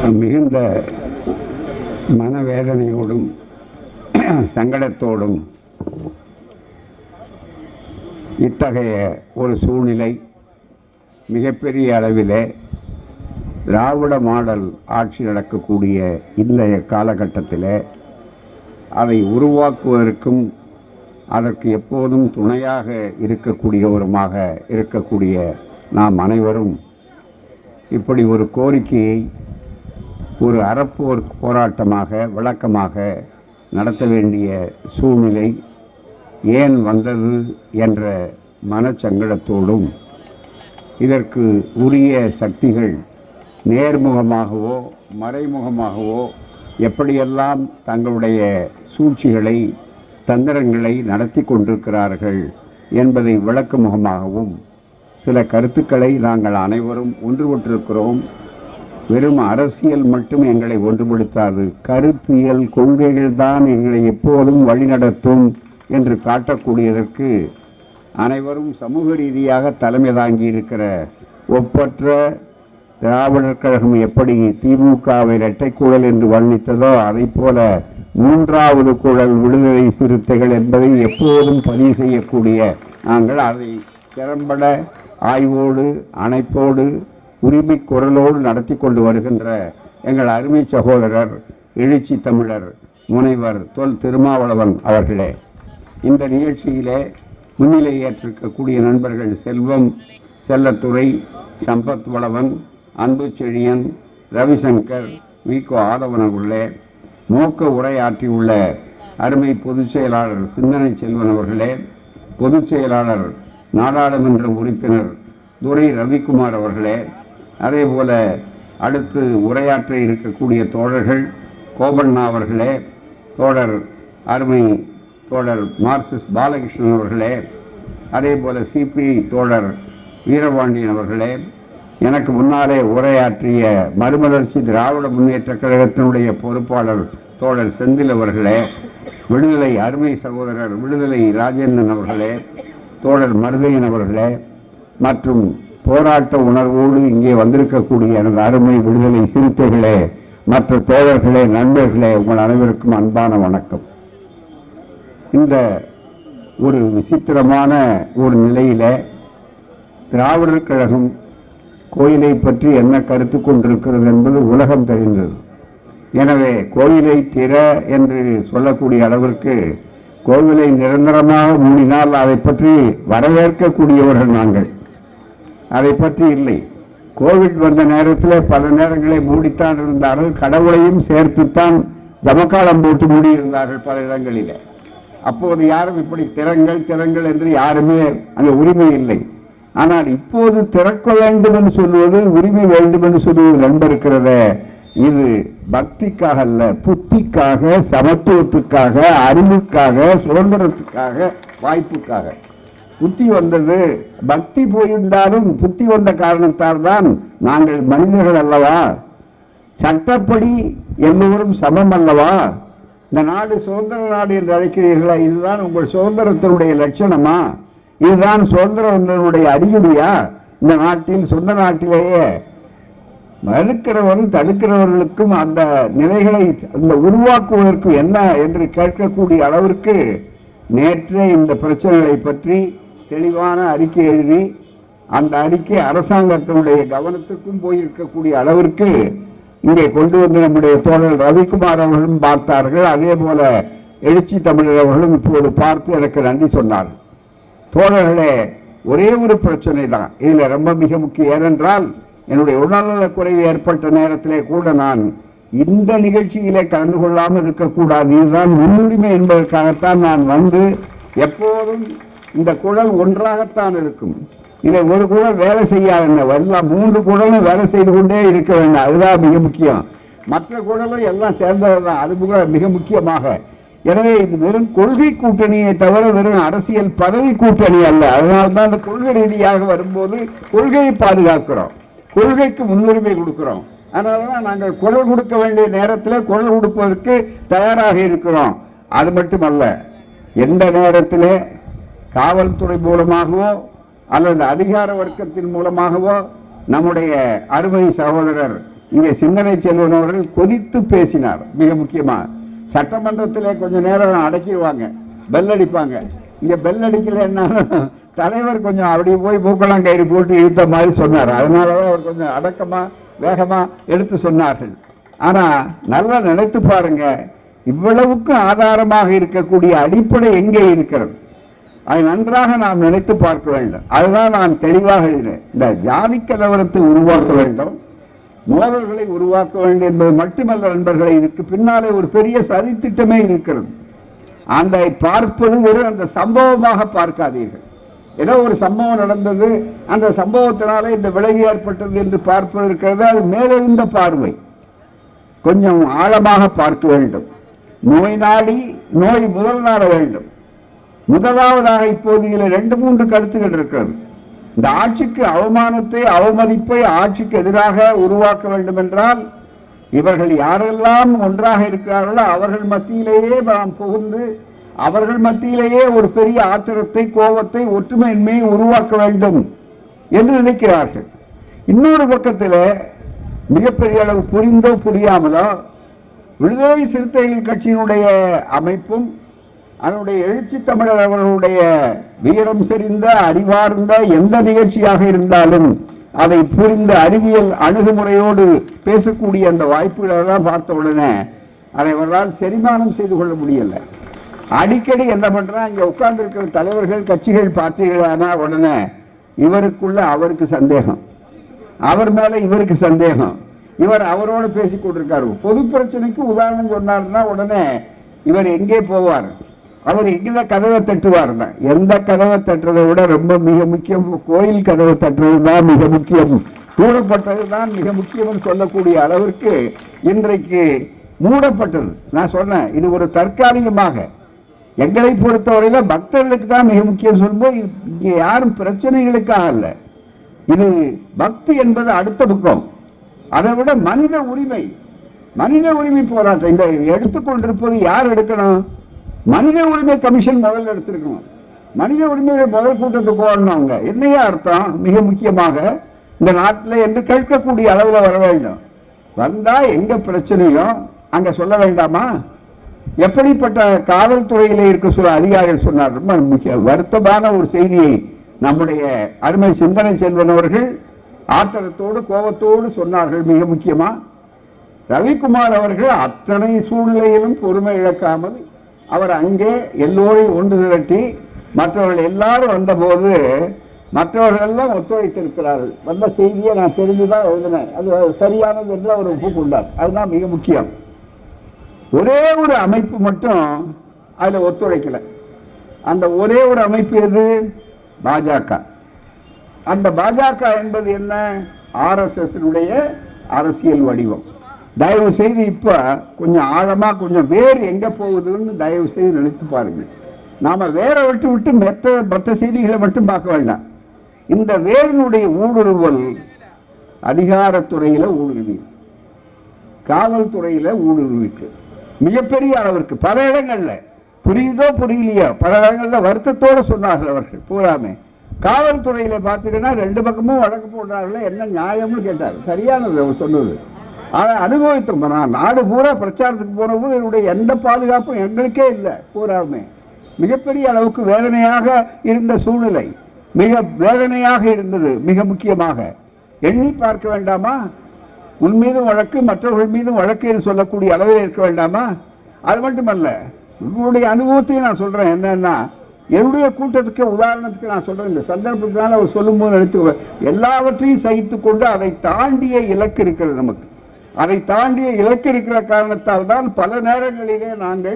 மிகுந்த மனவேதனையோடும் சங்கடத்தோடும் இத்தகைய ஒரு சூழ்நிலை மிகப்பெரிய அளவிலே திராவிட மாடல் ஆட்சி நடக்கக்கூடிய இந்த காலகட்டத்தில் அதை உருவாக்குவதற்கும் அதற்கு எப்போதும் துணையாக இருக்கக்கூடியவருமாக இருக்கக்கூடிய நாம் அனைவரும் இப்படி ஒரு கோரிக்கையை ஒரு அறப்போர் போராட்டமாக விளக்கமாக நடத்த வேண்டிய சூழ்நிலை ஏன் வந்தது என்ற மனச்சங்கடத்தோடும் இதற்கு உரிய சக்திகள் நேர்முகமாகவோ மறைமுகமாகவோ எப்படியெல்லாம் தங்களுடைய சூழ்ச்சிகளை தந்திரங்களை நடத்தி கொண்டிருக்கிறார்கள் என்பதை விளக்கு முகமாகவும் சில கருத்துக்களை நாங்கள் அனைவரும் ஒன்றுபட்டிருக்கிறோம் வெறும் அரசியல் மட்டும் எங்களை ஒன்றுபடுத்தாது கருத்தியல் கொள்கைகள் தான் எங்களை எப்போதும் வழிநடத்தும் என்று காட்டக்கூடியதற்கு அனைவரும் சமூக ரீதியாக தலைமை தாங்கி இருக்கிற ஒப்பற்ற திராவிடர் கழகம் எப்படி திமுகவை இரட்டை குழல் என்று வர்ணித்ததோ அதை போல மூன்றாவது குழல் விடுதலை சிறுத்தைகள் என்பதை எப்போதும் பதிவு செய்யக்கூடிய நாங்கள் அதை திறம்பட ஆய்வோடு அணைப்போடு உரிமை குரலோடு நடத்தி கொண்டு வருகின்ற எங்கள் அருமை சகோதரர் எழுச்சி தமிழர் முனைவர் தொல் திருமாவளவன் அவர்களே இந்த நிகழ்ச்சியிலே முன்னிலை ஏற்றிருக்கக்கூடிய நண்பர்கள் செல்வம் செல்லத்துறை சம்பத் வளவன் அன்பு செழியன் ரவிசங்கர் விகோ ஆதவன் அவர்களே நோக்க உரையாற்றியுள்ள அருமை பொதுச் செயலாளர் சிந்தனை செல்வன் அவர்களே பொதுச் செயலாளர் நாடாளுமன்ற உறுப்பினர் துரை ரவிக்குமார் அவர்களே அதே போல அடுத்து உரையாற்ற இருக்கக்கூடிய தோழர்கள் கோபண்ணா அவர்களே தோழர் அருமை தோழர் மார்க்சிஸ்ட் பாலகிருஷ்ணன் அவர்களே அதே போல சிபிஐ தோழர் வீரபாண்டியன் அவர்களே எனக்கு முன்னாலே உரையாற்றிய மறுமலர்ச்சி திராவிட முன்னேற்ற கழகத்தினுடைய பொறுப்பாளர் தோழர் செந்தில் அவர்களே விடுதலை அருமை சகோதரர் விடுதலை ராஜேந்திரன் அவர்களே தோழர் மருதையன் அவர்களே மற்றும் போராட்ட உணர்வோடு இங்கே வந்திருக்கக்கூடிய எனது அருமை விடுதலை சிறுத்தைகளே மற்ற தோழர்களே நண்பர்களே உங்கள் அனைவருக்கும் அன்பான வணக்கம் இந்த ஒரு விசித்திரமான ஒரு நிலையில திராவிடர் கழகம் கோயிலை பற்றி என்ன கருத்து கொண்டிருக்கிறது என்பது உலகம் தெரிந்தது எனவே கோயிலை திற என்று சொல்லக்கூடிய அளவிற்கு கோவிலை நிரந்தரமாக மூடினால் அதை பற்றி வரவேற்கக்கூடியவர்கள் நாங்கள் அதை பற்றி இல்லை கோவிட் வந்த நேரத்தில் பல நேரங்களை மூடித்தான் இருந்தார்கள் கடவுளையும் சேர்த்துத்தான் ஜமக்காலம் போட்டு மூடியிருந்தார்கள் பல இடங்களிலே அப்போது யாரும் இப்படி திறங்கள் திறங்கள் என்று யாருமே அங்கே உரிமை இல்லை ஆனால் இப்போது திறக்க வேண்டும் என்று சொல்வது உரிமை வேண்டும் என்று சொல்வது நம்ப இருக்கிறதே இது பக்திக்காக அல்ல புத்திக்காக சமத்துவத்துக்காக அறிவுக்காக சுதந்திரத்துக்காக வாய்ப்புக்காக புத்தி வந்தது பக்தி போயிருந்தாலும் புத்தி வந்த காரணத்தால் தான் நாங்கள் மனிதர்கள் அல்லவா சட்டப்படி எல்லோரும் சமம் அல்லவா இந்த நாடு சுதந்திர நாடு என்று அழைக்கிறீர்களா இதுதான் உங்கள் சுதந்திரத்தினுடைய லட்சணமா இதுதான் சுதந்திரத்தினுடைய அறிகுறியா இந்த நாட்டில் சொந்த நாட்டிலேயே மறுக்கிறவரும் தடுக்கிறவர்களுக்கும் அந்த நிலைகளை அந்த உருவாக்குவதற்கு என்ன என்று கேட்கக்கூடிய அளவிற்கு நேற்றே இந்த பிரச்சனைகளை பற்றி தெளிவான அறிக்கை எழுதி அந்த அறிக்கை அரசாங்கத்தினுடைய கவனத்துக்கும் போயிருக்கக்கூடிய அளவிற்கு இங்கே கொண்டு வந்து நம்முடைய தோழர் ரவிக்குமார் அவர்களும் பார்த்தார்கள் அதே போல எழுச்சி தமிழர் அவர்களும் இப்போது பார்த்து எனக்கு நன்றி சொன்னார்கள் தோழர்களே ஒரே ஒரு பிரச்சனை தான் இதில் ரொம்ப மிக முக்கியம் ஏனென்றால் என்னுடைய உடல்நலக் குறைவு ஏற்பட்ட நேரத்திலே கூட நான் இந்த நிகழ்ச்சியிலே கலந்து கொள்ளாமல் இருக்கக்கூடாது இதுதான் முன்னுரிமை என்பதற்காகத்தான் நான் வந்து எப்போதும் இந்த குழல் ஒன்றாகத்தான் இருக்கும் இதை ஒரு குழல் வேலை செய்யாதுங்க எல்லாம் மூன்று குழலும் வேலை செய்து கொண்டே இருக்க வேண்டும் அதுதான் மிக முக்கியம் மற்ற குழலும் எல்லாம் சேர்ந்தது தான் அது மிக மிக முக்கியமாக எனவே இது வெறும் கொள்கை கூட்டணியை தவிர வெறும் அரசியல் பதவி கூட்டணி அல்ல அதனால தான் அந்த கொள்கை ரீதியாக வரும்போது கொள்கையை பாதுகாக்கிறோம் கொள்கைக்கு முன்னுரிமை கொடுக்கிறோம் அதனால தான் நாங்கள் குரல் கொடுக்க வேண்டிய நேரத்தில் குரல் கொடுப்பதற்கு தயாராக இருக்கிறோம் அது மட்டுமல்ல எந்த நேரத்திலே காவல்துறை மூலமாகவோ அல்லது அதிகார வர்க்கத்தின் மூலமாகவோ நம்முடைய அருமை சகோதரர் இங்கே சிந்தனை செல்வன் அவர்கள் கொதித்து பேசினார் மிக முக்கியமா சட்டமன்றத்திலே கொஞ்ச நேரம் அடக்கிடுவாங்க பெல் அடிப்பாங்க இங்க பெல் அடிக்கலைன்னாலும் தலைவர் கொஞ்சம் அப்படியே போய் மூக்கெல்லாம் கயிறு போட்டு இழுத்த மாதிரி சொன்னார் அதனாலதான் அவர் கொஞ்சம் அடக்கமா வேகமா எடுத்து சொன்னார்கள் ஆனா நல்லா நினைத்து பாருங்க இவ்வளவுக்கு ஆதாரமாக இருக்கக்கூடிய அடிப்படை எங்கே இருக்கிறது அதை நன்றாக நாம் நினைத்து பார்க்க வேண்டும் அதுதான் நான் தெளிவாக எழுதினேன் இந்த ஜாதி கலவரத்தை உருவாக்க வேண்டும் மோதல்களை உருவாக்க வேண்டும் என்பது மட்டுமல்ல நண்பர்களே இதுக்கு பின்னாலே ஒரு பெரிய சதித்திட்டமே இருக்கிறது அந்த பார்ப்பது வெறும் அந்த சம்பவமாக பார்க்காதீர்கள் ஏதோ ஒரு சம்பவம் நடந்தது அந்த சம்பவத்தினாலே இந்த விளைவு ஏற்பட்டது என்று பார்ப்பது இருக்கிறது அது மேலெழுந்த பார்வை கொஞ்சம் ஆழமாக பார்க்க வேண்டும் நோய் நாடி நோய் முதல் நாட வேண்டும் முதலாவதாக இப்போது இதில் ரெண்டு மூன்று கருத்துகள் இருக்கிறது இந்த ஆட்சிக்கு அவமானத்தை அவமதிப்பை ஆட்சிக்கு எதிராக உருவாக்க வேண்டும் என்றால் இவர்கள் யாரெல்லாம் ஒன்றாக இருக்கிறார்களோ அவர்கள் மத்தியிலேயே நாம் புகுந்து அவர்கள் மத்தியிலேயே ஒரு பெரிய ஆத்திரத்தை கோபத்தை ஒற்றுமையின்மையை உருவாக்க வேண்டும் என்று நினைக்கிறார்கள் இன்னொரு பக்கத்தில் மிகப்பெரிய அளவு புரிந்தோ புரியாமலோ விடுதலை சிறுத்தைகள் கட்சியினுடைய அமைப்பும் அதனுடைய எழுச்சி தமிழர் அவர்களுடைய வீரம் செறிந்த அறிவார்ந்த எந்த நிகழ்ச்சியாக இருந்தாலும் அதை புரிந்த அறிவியல் அணுகுமுறையோடு பேசக்கூடிய அந்த வாய்ப்புகளை எல்லாம் பார்த்த உடனே அதை அவர்களால் செரிமானம் செய்து கொள்ள முடியல அடிக்கடி என்ன பண்றா இங்க உட்கார்ந்து இருக்கிற தலைவர்கள் கட்சிகள் பார்த்தீர்களானா உடனே இவருக்குள்ள அவருக்கு சந்தேகம் அவர் மேல இவருக்கு சந்தேகம் இவர் அவரோட பேசிக் கொண்டிருக்காரு பொது பிரச்சனைக்கு உதாரணம் சொன்னாருன்னா உடனே இவர் எங்கே போவார் அவர் எங்க கதவை தட்டுவார்னா எந்த கதவை தட்டுறதை விட ரொம்ப மிக முக்கியம் கோயில் கதவை தட்டுறது தான் மிக முக்கியம் மூடப்பட்டது தான் மிக முக்கியம் சொல்லக்கூடிய அளவிற்கு இன்றைக்கு மூடப்பட்டது நான் சொன்னேன் இது ஒரு தற்காலிகமாக எங்களை பொறுத்தவரையில பக்தர்களுக்கு தான் மிக முக்கியம் சொல்லும்போது இது இங்கே யாரும் பிரச்சனைகளுக்காக அல்ல இது பக்தி என்பது அடுத்த பக்கம் அதை விட மனித உரிமை மனித உரிமை போராட்டம் இந்த எடுத்துக்கொண்டிருப்பது யார் எடுக்கணும் மனித உரிமை கமிஷன் முதல்ல எடுத்திருக்கணும் மனித உரிமைகள் முதல் கூட்டத்துக்கு போடணும் அவங்க என்னையா அர்த்தம் மிக முக்கியமாக இந்த நாட்டில் என்று கேட்கக்கூடிய அளவில் வர வேண்டும் வந்தா எங்க பிரச்சனையோ அங்க சொல்ல வேண்டாமா எப்படிப்பட்ட காவல்துறையிலே இருக்க சொல்ல அதிகாரிகள் சொன்னார் ரொம்ப முக்கிய வருத்தமான ஒரு செய்தியை நம்முடைய அருமை சிந்தனை செல்வன் அவர்கள் ஆத்திரத்தோடு கோபத்தோடு சொன்னார்கள் மிக முக்கியமா ரவிக்குமார் அவர்கள் அத்தனை சூழ்நிலையிலும் பொறுமை இழக்காமல் அவர் அங்கே எல்லோரையும் ஒன்று திரட்டி மற்றவர்கள் எல்லாரும் வந்தபோது மற்றவர்கள் எல்லாம் ஒத்துழைத்திருக்கிறார்கள் வந்த செய்தியை நான் தெரிந்துதான் எழுதினேன் அது சரியானது என்று அவர் ஒப்புக்கொண்டார் அதுதான் மிக முக்கியம் ஒரே ஒரு அமைப்பு மட்டும் அதுல ஒத்துழைக்கல அந்த ஒரே ஒரு அமைப்பு எது பாஜக அந்த பாஜக என்பது என்ன ஆர்எஸ்எஸ் அரசியல் வடிவம் தயவு செய்து இப்ப கொஞ்சம் ஆழமா கொஞ்சம் வேர் எங்க போகுதுன்னு தயவு செய்து நினைத்து பாருங்க நாம வேற விட்டு விட்டு மெத்த மற்ற செய்திகளை மட்டும் பார்க்க வேண்டாம் இந்த வேரினுடைய ஊடுருவல் அதிகாரத்துறையில ஊடுருவி காவல்துறையில ஊடுருவிக்கு மிகப்பெரிய அளவிற்கு பல இடங்கள்ல புரியுதோ புரியலையோ பல இடங்கள்ல வருத்தத்தோட சொன்னார்கள் அவர்கள் பூராமே காவல்துறையில பார்த்தீங்கன்னா ரெண்டு பக்கமும் வழக்கு போடுறார்கள் என்ன நியாயம்னு கேட்டார் சரியானது அவர் சொன்னது ஆனா அனுபவித்தோம் நான் நாடு பூரா பிரச்சாரத்துக்கு போனபோது என்னுடைய எந்த பாதுகாப்பும் எங்களுக்கே இல்லை பூராமே மிகப்பெரிய அளவுக்கு வேதனையாக இருந்த சூழ்நிலை மிக வேதனையாக இருந்தது மிக முக்கியமாக எண்ணி பார்க்க வேண்டாமா உன் மீதும் வழக்கு மற்றவர்கள் மீதும் வழக்கு என்று சொல்லக்கூடிய அளவில் இருக்க வேண்டாமா அது மட்டுமல்ல உங்களுடைய அனுபவத்தையும் நான் சொல்றேன் என்னன்னா என்னுடைய கூட்டத்துக்கு உதாரணத்துக்கு நான் சொல்றேன் இந்த சந்தர்ப்பத்தினால அவர் சொல்லும்போது எடுத்து எல்லாவற்றையும் சகித்து கொண்டு அதை தாண்டிய இலக்கு இருக்கிறது நமக்கு அதை தாண்டிய இலக்கு இருக்கிற காரணத்தால் தான் பல நேரங்களிலே நாங்கள்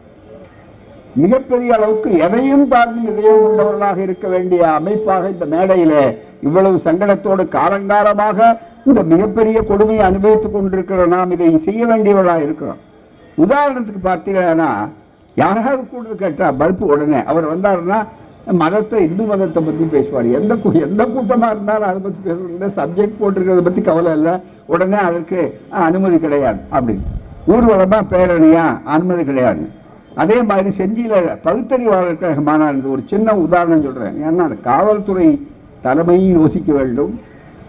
மிகப்பெரிய அளவுக்கு எதையும் தாண்டி இதயம் கொண்டவர்களாக இருக்க வேண்டிய அமைப்பாக இந்த மேடையிலே இவ்வளவு சங்கடத்தோடு காலங்காலமாக இந்த மிகப்பெரிய கொடுமையை அனுபவித்துக் கொண்டிருக்கிற நாம் இதை செய்ய வேண்டியவர்களாக இருக்கிறோம் உதாரணத்துக்கு பார்த்தீங்கன்னா யாராவது கூட்டத்தில் கேட்டா பல்பு உடனே அவர் வந்தாருன்னா மதத்தை இந்து மதத்தை பற்றி பேசுவார் எந்த கூ- எந்த கூட்டமாக இருந்தாலும் அதை பற்றி பேசுறது சப்ஜெக்ட் போட்டிருக்கிறத பற்றி கவலை இல்லை உடனே அதற்கு "ஆ, அனுமதி கிடையாது அப்படின்னு ஊர்வலமா பேரணியா அனுமதி கிடையாது அதே மாதிரி செஞ்சியில பகுத்தறிவாளர் கழக மாநாடு ஒரு சின்ன உதாரணம் சொல்றேன் ஏன்னா அந்த காவல்துறை தலைமையும் யோசிக்க வேண்டும்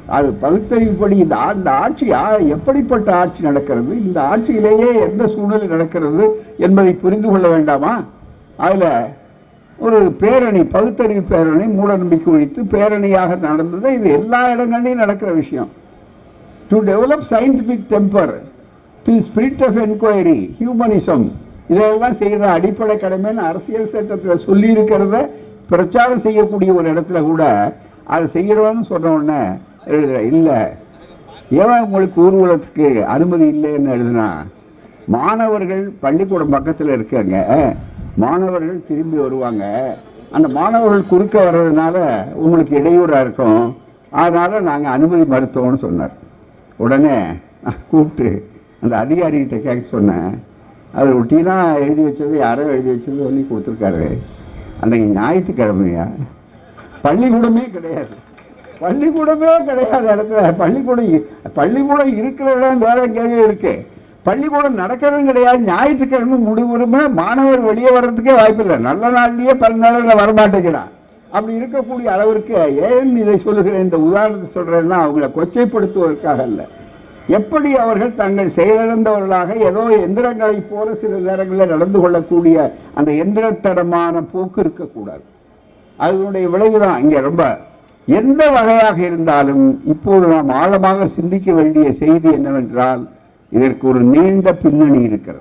அது பகுத்தறிவுப்படி இந்த ஆ- இந்த ஆட்சி யா- எப்படிப்பட்ட ஆட்சி நடக்கிறது இந்த ஆட்சியிலேயே எந்த சூழ்நிலை நடக்கிறது என்பதை புரிந்து கொள்ள வேண்டாமா அதில் ஒரு பேரணி பகுத்தறிவு பேரணி மூடநம்பிக்கை ஒழித்து பேரணியாக நடந்தது இது எல்லா இடங்கள்லையும் நடக்கிற விஷயம் to develop scientific temper to spirit of enquiry humanism இதெல்லாம் செய்கிற அடிப்படை கடமைன்னு அரசியல் சட்டத்தில் சொல்லி இருக்கிறத பிரச்சாரம் செய்யக்கூடிய ஒரு இடத்துல கூட அதை செய்கிறோன்னு சொன்ன உடனே எழுதுற இல்லை ஏன் உங்களுக்கு ஊர்வலத்துக்கு அனுமதி இல்லைன்னு எழுதுனா மாணவர்கள் பள்ளிக்கூடம் பக்கத்தில் இருக்காங்க மாணவர்கள் திரும்பி வருவாங்க அந்த மாணவர்கள் குறுக்க வர்றதுனால உங்களுக்கு இடையூறாக இருக்கும் அதனால நாங்கள் அனுமதி மறுத்தோம்னு சொன்னார் உடனே நான் கூப்பிட்டு அந்த அதிகாரிகிட்ட கேட்க சொன்னேன் அது ரொட்டீனாக எழுதி வச்சது யாரோ எழுதி வச்சது சொல்லி கொடுத்துருக்காரு அன்னைக்கு ஞாயிற்றுக்கிழமையா பள்ளிக்கூடமே கிடையாது பள்ளிக்கூடமே கிடையாது இடத்துல பள்ளிக்கூடம் இ- பள்ளிக்கூடம் இருக்கிற இடம் வேற எங்கேயோ இருக்கு பள்ளிக்கூடம் நடக்கிறதும் கிடையாது ஞாயிற்றுக்கிழமை முடிவுறுமே மாணவர் வெளியே வர்றதுக்கே வாய்ப்பில்லை நல்ல நாள்லயே பல நேரங்களில் வரமாட்டேங்கிறான் அப்படி இருக்கக்கூடிய அளவிற்கு ஏன் இதை சொல்லுகிறேன் இந்த உதாரணத்தை சொல்றேன்னா அவங்களை கொச்சைப்படுத்துவதற்காக அல்ல எப்படி அவர்கள் தங்கள் செயலிழந்தவர்களாக ஏதோ எந்திரங்களைப் போல சில நேரங்களில் நடந்து கொள்ளக்கூடிய அந்த எந்திரத்தனமான போக்கு இருக்கக்கூடாது அதனுடைய விளைவுதான் இங்கே ரொம்ப எந்த வகையாக இருந்தாலும் இப்போது நாம் ஆழமாக சிந்திக்க வேண்டிய செய்தி என்னவென்றால் இதற்கு ஒரு நீண்ட பின்னணி இருக்கிறது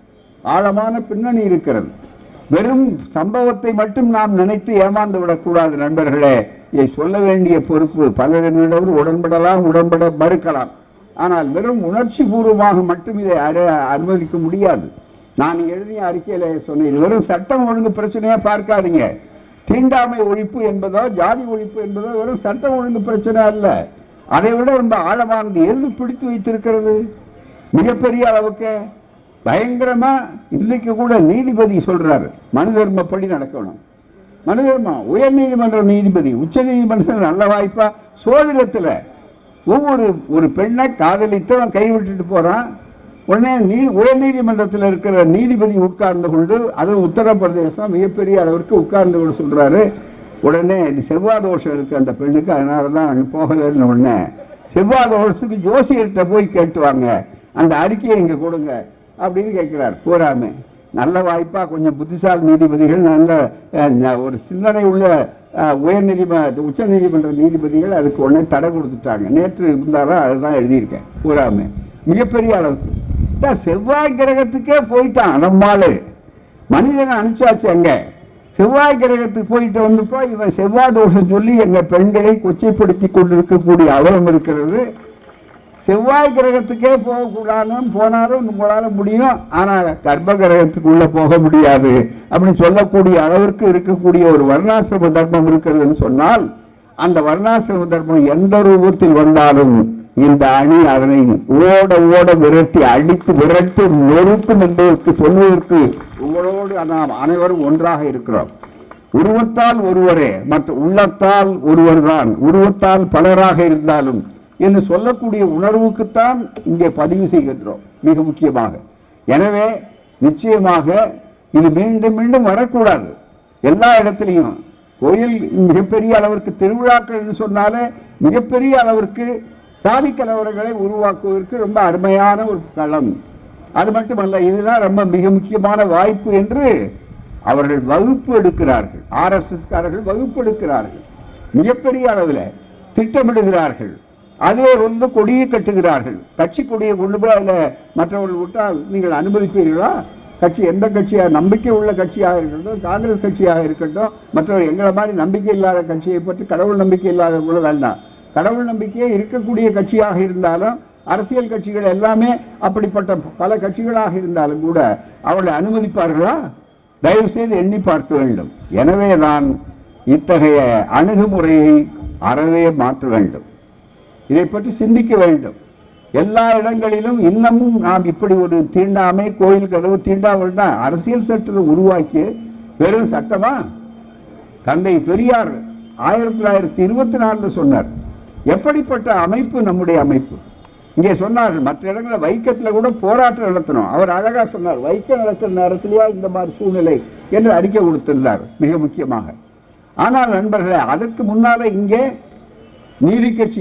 ஆழமான பின்னணி இருக்கிறது வெறும் சம்பவத்தை மட்டும் நாம் நினைத்து ஏமாந்து விடக்கூடாது நண்பர்களே இதை சொல்ல வேண்டிய பொறுப்பு பலரிடம் உடன்படலாம் உடன்பட மறுக்கலாம் ஆனால் வெறும் உணர்ச்சி பூர்வமாக மட்டும் இதை அர- அனுமதிக்க முடியாது நான் எழுதிய அறிக்கையில சொன்னேன் இது வெறும் சட்டம் ஒழுங்கு பிரச்சனையா பார்க்காதீங்க தீண்டாமை ஒழிப்பு என்பதோ ஜாதி ஒழிப்பு என்பதோ வெறும் சட்டம் ஒழுங்கு பிரச்சனை அல்ல அதை விட ரொம்ப ஆழமானது எது பிடித்து வைத்திருக்கிறது மிகப்பெரிய அளவுக்கு பயங்கரமா இன்னைக்கு கூட நீதிபதி சொல்றாரு மனு தர்மப்படி நடக்கணும் மனு தர்மம் உயர் நீதிமன்ற நீதிபதி உச்ச நீதிமன்றத்தில் நல்ல வாய்ப்பா சோதனத்துல ஒவ்வொரு ஒரு பெண்ணை காதலித்தவன் கைவிட்டுட்டு போறான் உடனே நீ உயர் நீதிமன்றத்தில் இருக்கிற நீதிபதி உட்கார்ந்து கொண்டு அது உத்தரப்பிரதேசம் மிகப்பெரிய அளவிற்கு உட்கார்ந்து கொண்டு சொல்றாரு உடனே இது செவ்வாய் தோஷம் இருக்கு அந்த பெண்ணுக்கு அதனால தான் நாங்கள் போகலைன்னு உடனே செவ்வாய் தோஷத்துக்கு ஜோசியர்கிட்ட போய் கேட்டுவாங்க அந்த அறிக்கையை இங்க கொடுங்க அப்படின்னு கேட்கிறார் பூராமே நல்ல வாய்ப்பா கொஞ்சம் புத்திசாலி நீதிபதிகள் நல்ல அஹ், ந- ஒரு சிந்தனை உள்ள அஹ், உயர் நீதிம உச்ச நீதிமன்ற நீதிபதிகள் அதுக்கு உடனே தடை கொடுத்துட்டாங்க நேற்று இருந்தாலும் அதுதான் எழுதியிருக்கேன் பூராமே மிகப்பெரிய அளவுக்கு இந்த செவ்வாய் கிரகத்துக்கே போயிட்டான் நம்மாளு மனிதனை அனுப்பிச்சாச்சு அங்க செவ்வாய் கிரகத்துக்கு போயிட்டு வந்தப்போ இவன் செவ்வாய் தோஷம் சொல்லி எங்க பெண்களை கொச்சைப்படுத்தி கொண்டிருக்கக்கூடிய அவலம் இருக்கிறது செவ்வாய் கிரகத்துக்கே போகக்கூடாதுன்னு போனாலும் உங்களால முடியும் ஆனா கர்ப்ப கிரகத்துக்குள்ள போக முடியாது அப்படின்னு சொல்லக்கூடிய அளவிற்கு இருக்கக்கூடிய ஒரு வர்ணாசிரம தர்மம் இருக்கிறதுன்னு சொன்னால் அந்த வர்ணாசிரம தர்மம் எந்த ரூபத்தில் வந்தாலும் இந்த அணி அதனை ஓட ஓட விரட்டி அடித்து விரட்டி நொறுக்கும் என்பதற்கு சொல்வதற்கு உங்களோடு நாம் அனைவரும் ஒன்றாக இருக்கிறோம் உருவத்தால் ஒருவரே மற்ற உள்ளத்தால் ஒருவர்தான் உருவத்தால் பலராக இருந்தாலும் என்று சொல்லக்கூடிய உணர்வுக்குத்தான் இங்கே பதிவு செய்கின்றோம் மிக முக்கியமாக எனவே நிச்சயமாக இது மீண்டும் மீண்டும் வரக்கூடாது எல்லா இடத்துலையும் கோயில் மிகப்பெரிய அளவிற்கு திருவிழாக்கள் என்று சொன்னாலே மிகப்பெரிய அளவிற்கு சாதி கலவரங்களை உருவாக்குவதற்கு ரொம்ப அருமையான ஒரு களம் அது மட்டுமல்ல இதுதான் ரொம்ப மிக முக்கியமான வாய்ப்பு என்று அவர்கள் வகுப்பு எடுக்கிறார்கள் ஆர்எஸ்எஸ் காரர்கள் வகுப்பு எடுக்கிறார்கள் மிகப்பெரிய அளவில் திட்டமிடுகிறார்கள் அதே வந்து கொடியை கட்டுகிறார்கள் கட்சி கொடியை கொண்டு போய் அதில் மற்றவர்கள் விட்டால் நீங்கள் அனுமதிப்பீர்களா கட்சி எந்த கட்சியாக நம்பிக்கை உள்ள கட்சியாக இருக்கட்டும் காங்கிரஸ் கட்சியாக இருக்கட்டும் மற்றவர் எங்களை மாதிரி நம்பிக்கை இல்லாத கட்சியை பற்றி கடவுள் நம்பிக்கை இல்லாத கூட வேண்டாம் கடவுள் நம்பிக்கையே இருக்கக்கூடிய கட்சியாக இருந்தாலும் அரசியல் கட்சிகள் எல்லாமே அப்படிப்பட்ட பல கட்சிகளாக இருந்தாலும் கூட அவர்களை அனுமதிப்பார்களா தயவு செய்து எண்ணி பார்க்க வேண்டும் எனவே தான் இத்தகைய அணுகுமுறையை அறவே மாற்ற வேண்டும் இதை பற்றி சிந்திக்க வேண்டும் எல்லா இடங்களிலும் இன்னமும் நாம் இப்படி ஒரு தீண்டாமை கோயில் கதவு தீண்டாமல்னா அரசியல் சட்டத்தை உருவாக்கி வெறும் சட்டமா தந்தை பெரியார் ஆயிரத்தி தொள்ளாயிரத்தி இருபத்தி நாலுல சொன்னார் எப்படிப்பட்ட அமைப்பு நம்முடைய அமைப்பு இங்கே சொன்னார்கள் மற்ற இடங்களில் வைக்கத்தில் கூட போராட்டம் நடத்தணும் அவர் அழகா சொன்னார் வைக்க நடக்கிற நேரத்திலேயா இந்த மாதிரி சூழ்நிலை என்று அறிக்கை கொடுத்திருந்தார் மிக முக்கியமாக ஆனால் நண்பர்களே அதற்கு முன்னால இங்கே நீதி கட்சி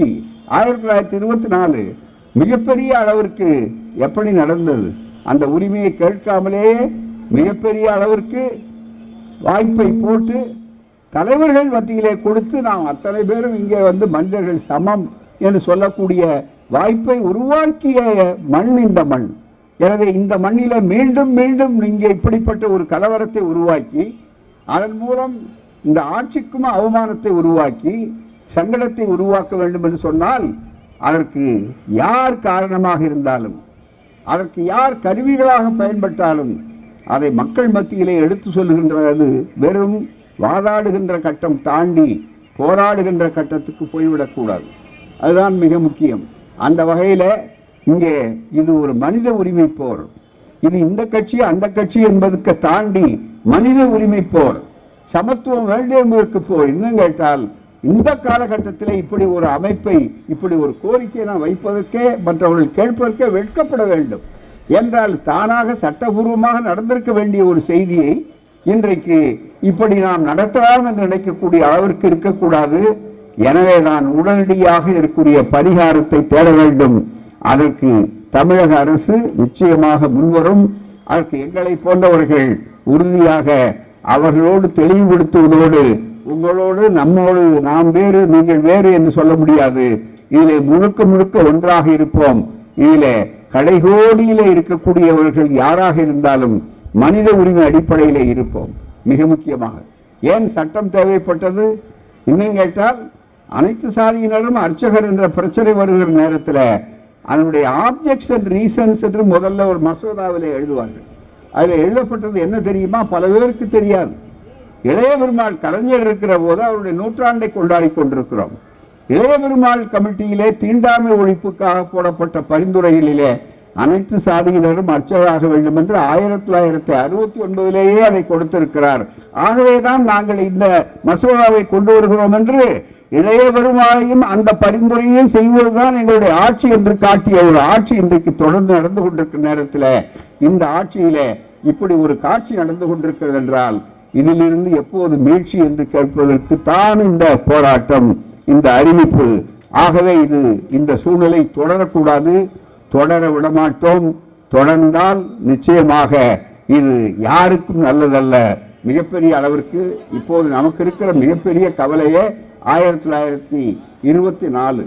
ஆயிரத்தி தொள்ளாயிரத்தி இருபத்தி நாலு மிகப்பெரிய அளவிற்கு எப்படி நடந்தது அந்த உரிமையை கேட்காமலேயே மிகப்பெரிய அளவிற்கு வாய்ப்பை போட்டு தலைவர்கள் மத்தியிலே கொடுத்து நாம் அத்தனை பேரும் இங்கே வந்து மனிதர்கள் சமம் என்று சொல்லக்கூடிய வாய்ப்பை உருவாக்கிய மண் இந்த மண் எனவே இந்த மண்ணில மீண்டும் மீண்டும் இங்கே இப்படிப்பட்ட ஒரு கலவரத்தை உருவாக்கி அதன் மூலம் இந்த ஆட்சிக்கும் அவமானத்தை உருவாக்கி சங்கடத்தை உருவாக்க வேண்டும் என்று சொன்னால் அதற்கு யார் காரணமாக இருந்தாலும் அதற்கு யார் கருவிகளாக பயன்பட்டாலும் அதை மக்கள் மத்தியிலே எடுத்து சொல்லுகின்றது வெறும் வாதாடுகின்ற கட்டம் தாண்டி போராடுகின்ற கட்டத்துக்கு போய்விடக்கூடாது அதுதான் மிக முக்கியம் அந்த வகையில் இங்கே இது ஒரு மனித உரிமை போர் இது இந்த கட்சி அந்த கட்சி என்பதற்கு தாண்டி மனித உரிமை போர் சமத்துவம் வேண்டியவர்களுக்கு போர் இன்னும் கேட்டால் இந்த காலகட்டத்தில் இப்படி ஒரு அமைப்பை இப்படி ஒரு கோரிக்கையை நான் வைப்பதற்கே மற்றவர்கள் கேட்பதற்கே வெட்கப்பட வேண்டும் என்றால் தானாக சட்டபூர்வமாக நடந்திருக்க வேண்டிய ஒரு செய்தியை இன்றைக்கு இப்படி நாம் நடத்தலாம் என்று நினைக்கக்கூடிய அளவிற்கு இருக்கக்கூடாது எனவே தான் உடனடியாக இருக்கக்கூடிய பரிகாரத்தை தேட வேண்டும் அதற்கு தமிழக அரசு நிச்சயமாக முன்வரும் அதற்கு எங்களை போன்றவர்கள் உறுதியாக அவர்களோடு தெளிவுபடுத்துவதோடு உங்களோடு நம்மோடு நாம் வேறு நீங்கள் வேறு என்று சொல்ல முடியாது இதிலே முழுக்க முழுக்க ஒன்றாக இருப்போம் இதிலே கடைகோடியிலே இருக்கக்கூடியவர்கள் யாராக இருந்தாலும் மனித உரிமை அடிப்படையிலே இருப்போம் மிக முக்கியமாக ஏன் சட்டம் தேவைப்பட்டது இன்னும் கேட்டால் அனைத்து சாதியினரும் அர்ச்சகர் என்ற பிரச்சனை வருகிற நேரத்தில் அதனுடைய ஆப்ஜெக்ட்ஸ் அண்ட் ரீசன்ஸ் என்று முதல்ல ஒரு மசோதாவிலே எழுதுவார்கள் அதில் எழுதப்பட்டது என்ன தெரியுமா பல பேருக்கு தெரியாது இளைய பெருமாள் கலைஞர் இருக்கிற போது அவருடைய நூற்றாண்டை கொண்டாடி கொண்டிருக்கிறோம் இளைய பெருமாள் கமிட்டியிலே தீண்டாமை ஒழிப்புக்காக போடப்பட்ட பரிந்துரைகளிலே அனைத்து சாதியினரும் அர்ச்சகராக வேண்டும் என்று ஆயிரத்தி தொள்ளாயிரத்தி அறுபத்தி ஒன்பதிலேயே அதை கொடுத்திருக்கிறார் ஆகவேதான் நாங்கள் இந்த மசோதாவை கொண்டு வருகிறோம் என்று இளைய பெருமாளையும் அந்த பரிந்துரையும் செய்வதுதான் எங்களுடைய ஆட்சி என்று காட்டிய ஒரு ஆட்சி இன்றைக்கு தொடர்ந்து நடந்து கொண்டிருக்கிற நேரத்தில் இந்த ஆட்சியிலே இப்படி ஒரு காட்சி நடந்து கொண்டிருக்கிறது என்றால் இதிலிருந்து எப்போது மீட்சி என்று கேட்பதற்கு தான் இந்த போராட்டம் இந்த அறிவிப்பு ஆகவே இது இந்த சூழ்நிலை தொடரக்கூடாது தொடர விடமாட்டோம் தொடர்ந்தால் நிச்சயமாக இது யாருக்கும் நல்லதல்ல மிகப்பெரிய அளவிற்கு இப்போது நமக்கு இருக்கிற மிகப்பெரிய கவலையே ஆயிரத்தி தொள்ளாயிரத்தி இருபத்தி நாலு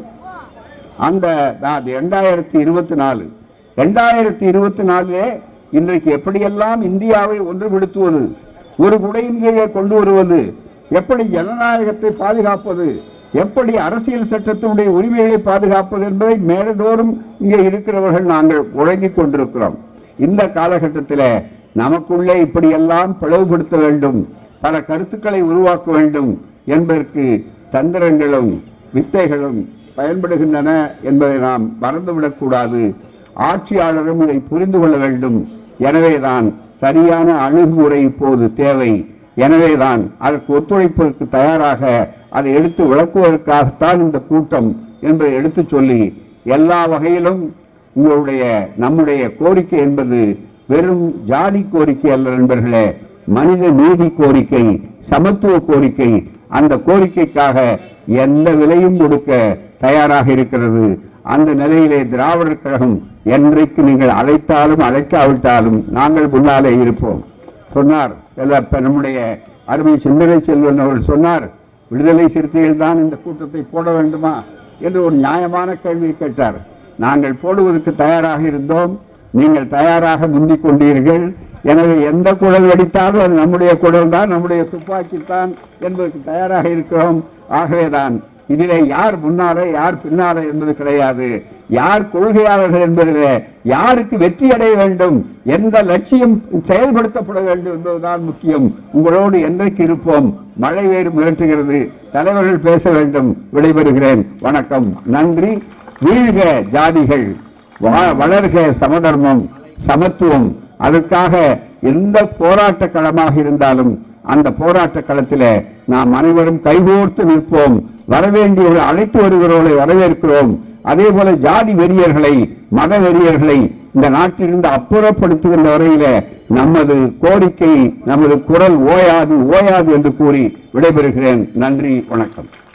அந்த அது ரெண்டாயிரத்தி இருபத்தி நாலு ரெண்டாயிரத்தி இருபத்தி நாலிலே இன்றைக்கு எப்படியெல்லாம் இந்தியாவை ஒன்றுபடுத்துவது ஒரு குடையின் கீழே கொண்டு வருவது எப்படி ஜனநாயகத்தை பாதுகாப்பது எப்படி அரசியல் சட்டத்தினுடைய உரிமைகளை பாதுகாப்பது என்பதை மேலதோறும் இங்கே இருக்கிறவர்கள் நாங்கள் உழங்கிக் கொண்டிருக்கிறோம் இந்த காலகட்டத்தில் நமக்குள்ளே இப்படியெல்லாம் பிளவுபடுத்த வேண்டும் பல கருத்துக்களை உருவாக்க வேண்டும் என்பதற்கு தந்திரங்களும் வித்தைகளும் பயன்படுகின்றன என்பதை நாம் மறந்துவிடக்கூடாது ஆட்சியாளரும் இதை புரிந்து கொள்ள வேண்டும் எனவேதான் சரியான அணுகுமுறை இப்போது தேவை எனவேதான் அதற்கு ஒத்துழைப்பதற்கு தயாராக அதை எடுத்து விளக்குவதற்காகத்தான் இந்த கூட்டம் என்பதை எடுத்து சொல்லி எல்லா வகையிலும் உங்களுடைய நம்முடைய கோரிக்கை என்பது வெறும் ஜாதி கோரிக்கை அல்ல நண்பர்களே மனித நீதி கோரிக்கை சமத்துவ கோரிக்கை அந்த கோரிக்கைக்காக எந்த விலையும் கொடுக்க தயாராக இருக்கிறது அந்த நிலையிலே திராவிடர் கழகம் என்றைக்கு நீங்கள் அழைத்தாலும் அழைக்காவிட்டாலும் நாங்கள் முன்னாலே இருப்போம் சொன்னார் செல்வ- இப்ப நம்முடைய அருமை சிந்தனை செல்வன் அவர்கள் சொன்னார் விடுதலை சிறுத்தைகள் தான் இந்த கூட்டத்தை போட வேண்டுமா என்று ஒரு நியாயமான கேள்வியை கேட்டார் நாங்கள் போடுவதற்கு தயாராக இருந்தோம் நீங்கள் தயாராக முந்திக் கொண்டீர்கள் எனவே எந்த குழல் வெடித்தாலும் அது நம்முடைய குழல் தான் நம்முடைய துப்பாக்கி தான் என்பதற்கு தயாராக இருக்கிறோம் ஆகவேதான் இதிலே யார் முன்னாலே யார் பின்னாலே என்பது கிடையாது யார் கொள்கையாளர்கள் என்பதிலே யாருக்கு வெற்றி அடைய வேண்டும் எந்த லட்சியம் செயல்படுத்தப்பட வேண்டும் என்பதுதான் முக்கியம் உங்களோடு என்றைக்கு இருப்போம் மழை வேறு மிரட்டுகிறது தலைவர்கள் பேச வேண்டும் விடைபெறுகிறேன் வணக்கம் நன்றி வீழ்க ஜாதிகள் வா- வளர்க சமதர்மம் சமத்துவம் அதற்காக எந்த போராட்ட களமாக இருந்தாலும் அந்த போராட்ட களத்திலே நாம் அனைவரும் கைகோர்த்து நிற்போம் வரவேண்டியவர்களை அழைத்து வருகிறவர்களை வரவேற்கிறோம் அதே போல ஜாதி வெறியர்களை மத வெறியர்களை இந்த நாட்டிலிருந்து அப்புறப்படுத்துகின்ற வரையில நமது கோரிக்கை நமது குரல் ஓயாது ஓயாது என்று கூறி விடைபெறுகிறேன் நன்றி வணக்கம்